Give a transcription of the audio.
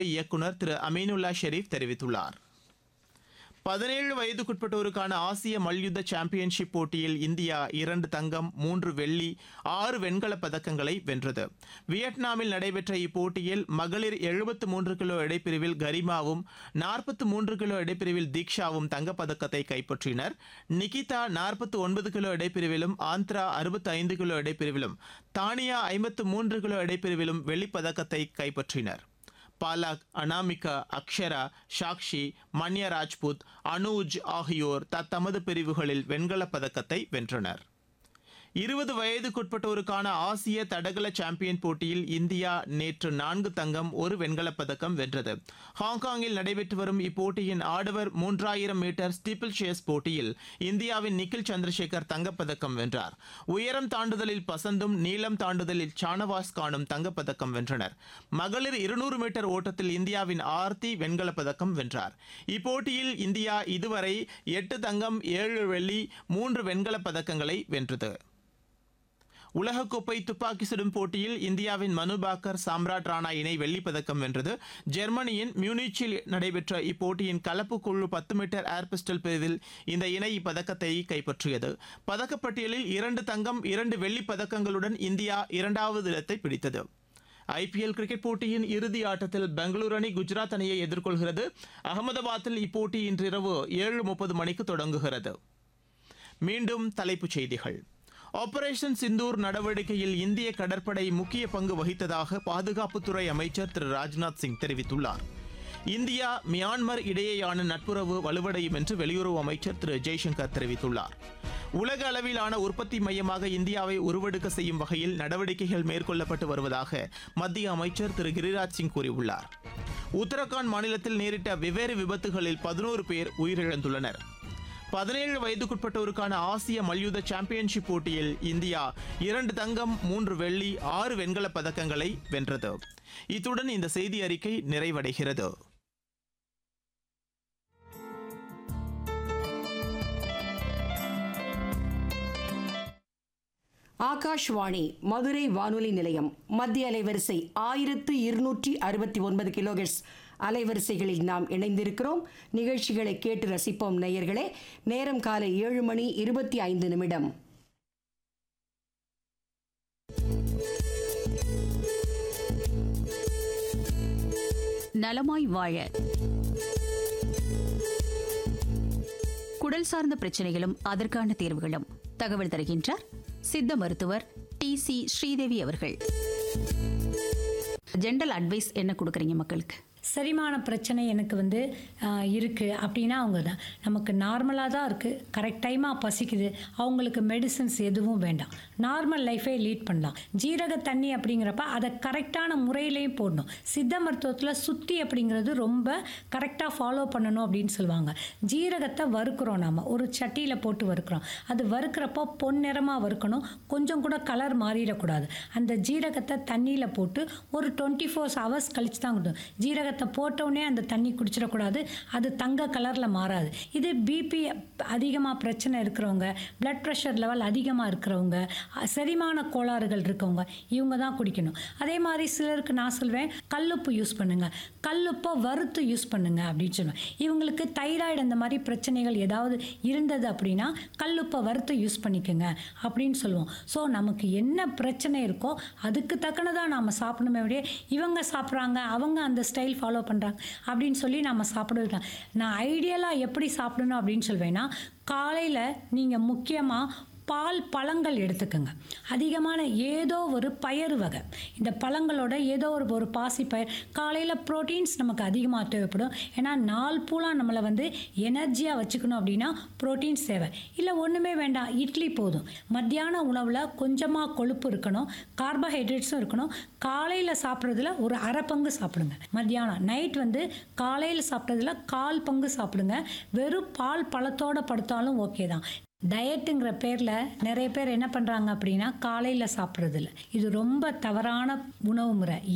இயக்குனர் திரு அமீனுல்லா ஷெரீப் தெரிவித்துள்ளார் பதினேழு வயதுக்குட்பட்டோருக்கான ஆசிய மல்யுத்த சாம்பியன்ஷிப் போட்டியில் இந்தியா இரண்டு தங்கம் மூன்று வெள்ளி ஆறு வெண்கலப் பதக்கங்களை வென்றது வியட்நாமில் நடைபெற்ற இப்போட்டியில் மகளிர் எழுபத்து மூன்று கிலோ எடைப்பிரிவில் கரிமாவும் நாற்பத்து மூன்று கிலோ எடைப்பிரிவில் தீக்ஷாவும் தங்கப்பதக்கத்தை கைப்பற்றினர் நிகிதா நாற்பத்து ஒன்பது கிலோ எடைப்பிரிவிலும் ஆந்திரா அறுபத்து ஐந்து கிலோ எடைப்பிரிவிலும் தானியா ஐம்பத்து மூன்று கிலோ எடைப்பிரிவிலும் வெள்ளிப்பதக்கத்தை கைப்பற்றினர் பாலாக் அனாமிகா அக்ஷரா சாக்ஷி மன்யா ராஜ்புத் அனூஜ் ஆகியோர் தத்தமது பிரிவுகளில் வெண்கலப் பதக்கத்தை வென்றனர் இருபது வயதுக்குட்பட்டோருக்கான ஆசிய தடகள சாம்பியன் போட்டியில் இந்தியா நேற்று நான்கு தங்கம் ஒரு வெண்கலப் பதக்கம் வென்றது ஹாங்காங்கில் நடைபெற்று வரும் இப்போட்டியின் ஆடவர் மூன்றாயிரம் மீட்டர் ஸ்டீப்பிள் சேஸ் போட்டியில் இந்தியாவின் நிக்கில் சந்திரசேகர் தங்கப்பதக்கம் வென்றார் உயரம் தாண்டுதலில் பசந்தும் நீளம் தாண்டுதலில் சானவாஸ் கானும் தங்கப்பதக்கம் வென்றனர் மகளிர் இருநூறு மீட்டர் ஓட்டத்தில் இந்தியாவின் ஆர்த்தி வெண்கலப் பதக்கம் வென்றார் இப்போட்டியில் இந்தியா இதுவரை எட்டு தங்கம் ஏழு வெள்ளி மூன்று வெண்கலப் பதக்கங்களை வென்றது உலகக்கோப்பை துப்பாக்கி சுடும் போட்டியில் இந்தியாவின் மனு பாக்கர் சாம்ராட் ராணா இணை வெள்ளிப் பதக்கம் வென்றது ஜெர்மனியின் மியூனிச்சில் நடைபெற்ற இப்போட்டியின் கலப்பு குழு பத்து மீட்டர் ஏர் பிஸ்டல் பிரிவில் இந்த இணை இப்பதக்கத்தை கைப்பற்றியது பதக்கப்பட்டியலில் இரண்டு தங்கம் இரண்டு வெள்ளிப் பதக்கங்களுடன் இந்தியா இரண்டாவது இடத்தை பிடித்தது ஐபிஎல் கிரிக்கெட் போட்டியின் இறுதி ஆட்டத்தில் பெங்களூரு அணி குஜராத் அணியை எதிர்கொள்கிறது அகமதாபாத்தில் இப்போட்டி இன்றிரவு ஏழு முப்பது மணிக்கு தொடங்குகிறது மீண்டும் தலைப்புச் செய்திகள் ஆபரேஷன் சிந்தூர் நடவடிக்கையில் இந்திய கடற்படை முக்கிய பங்கு வகித்ததாக பாதுகாப்புத்துறை அமைச்சர் திரு ராஜ்நாத் சிங் தெரிவித்துள்ளார் இந்தியா மியான்மர் இடையேயான நட்புறவு வலுவடையும் என்று வெளியுறவு அமைச்சர் திரு ஜெய்சங்கர் தெரிவித்துள்ளார் உலக அளவிலான உற்பத்தி மையமாக இந்தியாவை உருவெடுக்க செய்யும் வகையில் நடவடிக்கைகள் மேற்கொள்ளப்பட்டு வருவதாக மத்திய அமைச்சர் திரு கிரிராஜ் சிங் கூறியுள்ளார் உத்தரகாண்ட் மாநிலத்தில் நேரிட்ட வெவ்வேறு விபத்துகளில் பதினோரு பேர் உயிரிழந்துள்ளனர் பதினேழு வயதுக்குட்பட்டோருக்கான ஆசிய மல்யுத்த சாம்பியன்ஷிப் போட்டியில் இந்தியா இரண்டு தங்கம் மூன்று வெள்ளி ஆறு வெண்கலப் பதக்கங்களை வென்றது இத்துடன் இந்த செய்தி அறிக்கை நிறைவடைகிறது ஆகாஷ்வாணி மதுரை வானொலி நிலையம் மத்திய அலைவரிசை ஆயிரத்து இருநூற்றி அறுபத்தி ஒன்பது கிலோகெட்ஸ் அலைவரிசைகளில் நாம் இணைந்திருக்கிறோம் நிகழ்ச்சிகளை கேட்டு ரசிப்போம் நேயர்களே நேரம் காலை ஏழு மணி இருபத்தி ஐந்து நிமிடம் நலமாய் வாழ குடல் சார்ந்த பிரச்சனைகளும் அதற்கான தீர்வுகளும் தகவல் தருகின்றார் சித்த மருத்துவர் டி சி ஸ்ரீதேவி அவர்கள் ஜென்ரல் அட்வைஸ் என்ன கொடுக்குறீங்க மக்களுக்கு செரிமான பிரச்சனை எனக்கு வந்து ஆஹ், இருக்கு அப்படின்னா அவங்க தான் நமக்கு நார்மலாக தான் இருக்குது கரெக்ட் டைமாக பசிக்குது அவங்களுக்கு மெடிசின்ஸ் எதுவும் வேண்டாம் நார்மல் லைஃபை லீட் பண்ணலாம் ஜீரக தண்ணி அப்படிங்கிறப்ப அதை கரெக்டான முறையிலையும் போடணும் சித்த மருத்துவத்தில் சுத்தி அப்படிங்கிறது ரொம்ப கரெக்டாக ஃபாலோ பண்ணணும் அப்படின்னு சொல்லுவாங்க ஜீரகத்தை வறுக்கிறோம் நாம ஒரு சட்டியில் போட்டு வறுக்கிறோம் அது வறுக்கிறப்போ பொன்னிறமாக வறுக்கணும் கொஞ்சம் கூட கலர் மாறிடக்கூடாது அந்த ஜீரகத்தை தண்ணியில் போட்டு ஒரு டுவெண்ட்டி ஃபோர் ஹவர்ஸ் கழிச்சு தான் கொடுக்கும் ஜீரகத்தை போட்டோடனே அந்த தண்ணி குடிச்சிடக்கூடாது அது தங்க கலரில் மாறாது இது பிபி அதிகமாக பிரச்சனை இருக்கிறவங்க பிளட் ப்ரெஷர் லெவல் அதிகமாக இருக்கிறவங்க அஹ், செரிமான கோளாறுகள் இருக்கவங்க இவங்க தான் குடிக்கணும் அதே மாதிரி சிலருக்கு நான் சொல்வேன் கல்லுப்பு யூஸ் பண்ணுங்க கல்லுப்பை வறுத்து யூஸ் பண்ணுங்க அப்படின்னு சொல்லுவேன் இவங்களுக்கு தைராய்டு அந்த மாதிரி பிரச்சனைகள் ஏதாவது இருந்தது அப்படின்னா கல்லுப்பை வறுத்து யூஸ் பண்ணிக்கோங்க அப்படின்னு சொல்லுவோம் ஸோ நமக்கு என்ன பிரச்சனை இருக்கோ அதுக்கு தக்கனதாக நாம் சாப்பிடணுமே விட இவங்க சாப்பிட்றாங்க அவங்க அந்த ஸ்டைல் ஃபாலோ பண்ணுறாங்க அப்படின்னு சொல்லி நம்ம சாப்பிட வைக்கலாம் நான் ஐடியலாக எப்படி சாப்பிடணும் அப்படின்னு சொல்வேன்னா காலையில் நீங்கள் முக்கியமாக பால் பழங்கள் எடுத்துக்கோங்க அதிகமான ஏதோ ஒரு பயறு வகை இந்த பழங்களோட ஏதோ ஒரு ஒரு பாசி பயிர் காலையில் ப்ரோட்டீன்ஸ் நமக்கு அதிகமாக தேவைப்படும் ஏன்னா நாள் பூலாக நம்மளை வந்து எனர்ஜியாக வச்சுக்கணும் அப்படின்னா ப்ரோட்டீன்ஸ் தேவை இல்லை ஒன்றுமே வேண்டாம் இட்லி போதும் மத்தியான உணவில் கொஞ்சமாக கொழுப்பு இருக்கணும் கார்போஹைட்ரேட்ஸும் இருக்கணும் காலையில் சாப்பிட்றதுல ஒரு அரை பங்கு சாப்பிடுங்க மத்தியானம் நைட் வந்து காலையில் சாப்பிட்றதுல கால் பங்கு சாப்பிடுங்க வெறும் பால் பழத்தோட படுத்தாலும் ஓகே தான் டயட்டுங்கிற பேரில் நிறைய பேர் என்ன பண்ணுறாங்க அப்படின்னா காலையில் சாப்பிட்றதில்ல இது ரொம்ப தவறான உணவு முறை